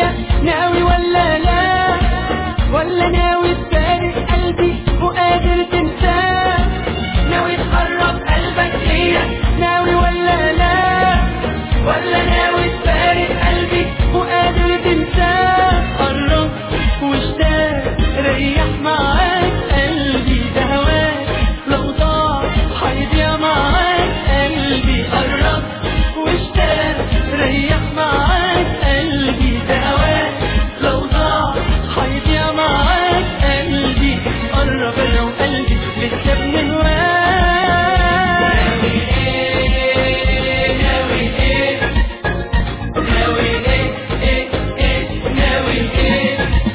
عليا ناوي ولا لا ولا ناوي تفارق قلبي وقادر تنساه ناوي تقرب قلبك ليا ناوي ولا لا ولا ناوي تفارق قلبي وقادر تنساه قرب واشتاق ريح معاك قلبي ده هواك لو ضاع هيضيع معاك قلبي قرب واشتاق ريح معاك قلبي ده هواك لو ضاع هيضيع معاك قلبي قرب انا وقلبي لسه بنهواك ناوي ايه ناوي ايه ناوي ايه ايه ايه ناوي ايه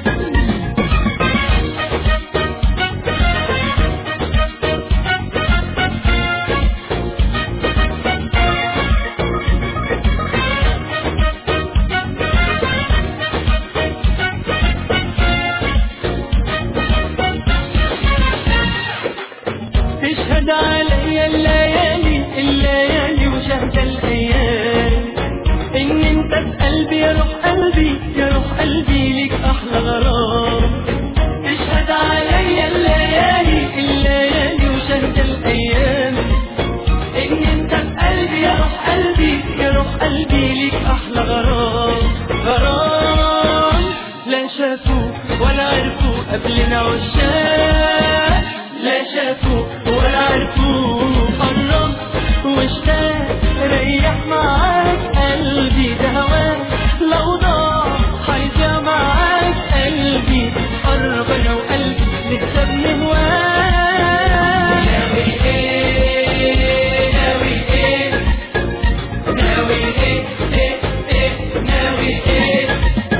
تشهد علي الليالي الليالي وشهد الايام ان انت في قلبي يا روح قلبي يا روح قلبي ليك احلى غرام تشهد علي الليالي الليالي وشهد الايام ان انت في قلبي يا روح قلبي يا روح قلبي ليك احلى غرام غرام لا شافوا ولا عرفوا قبلنا عشاق لا شافوا ولا عرفوا قرب واشتاق ريح معاك قلبي ده هواك لو ضاع هيضيع معاك قلبي قرب انا وقلبي لسه بنهواك ناوي ايه ناوي ايه ناوي ايه ايه ايه ناوي ايه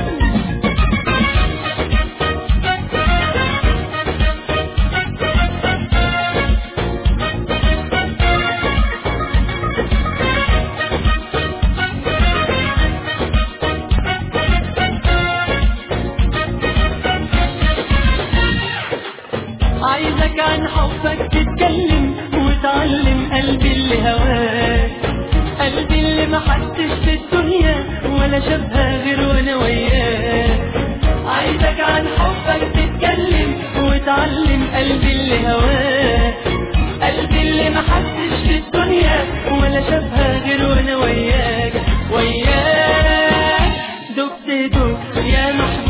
عايزك عن حبك تتكلم وتعلم قلبي اللي هواك قلبي اللي ما حدش في الدنيا ولا شافها غير وانا وياك عايزك عن حبك تتكلم وتعلم قلبي اللي هواك قلبي اللي ما حدش في الدنيا ولا شافها غير وانا وياك وياك دقت دق يا محبوب